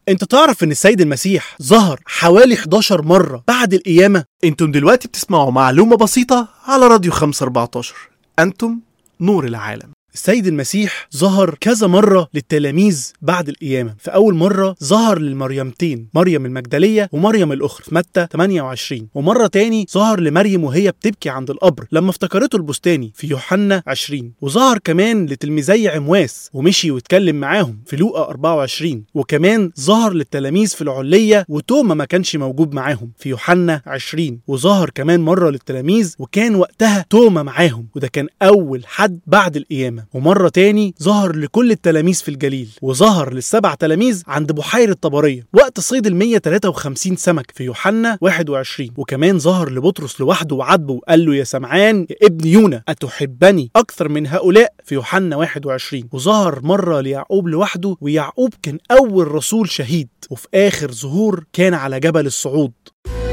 انت تعرف ان السيد المسيح ظهر حوالي 11 مرة بعد القيامة انتم دلوقتي بتسمعوا معلومة بسيطة على راديو 514 انتم نور العالم السيد المسيح ظهر كذا مرة للتلاميذ بعد القيامة فأول مرة ظهر للمريمتين مريم المجدلية ومريم الأخرى في متى 28 ومرة تاني ظهر لمريم وهي بتبكي عند القبر لما افتكرته البستاني في يوحنا 20 وظهر كمان لتلميذي عمواس ومشي واتكلم معاهم في لوقا 24 وكمان ظهر للتلاميذ في العلية وتوما ما كانش موجود معاهم في يوحنا 20 وظهر كمان مرة للتلاميذ وكان وقتها توما معاهم وده كان أول حد بعد القيامة ومرة تاني ظهر لكل التلاميذ في الجليل وظهر للسبع تلاميذ عند بحيرة طبرية وقت صيد ال 153 سمك في يوحنا 21 وكمان ظهر لبطرس لوحده وعاتبه وقال له يا سمعان يا ابن يونا أتحبني أكثر من هؤلاء في يوحنا 21 وظهر مرة ليعقوب لوحده ويعقوب كان أول رسول شهيد وفي آخر ظهور كان على جبل الصعود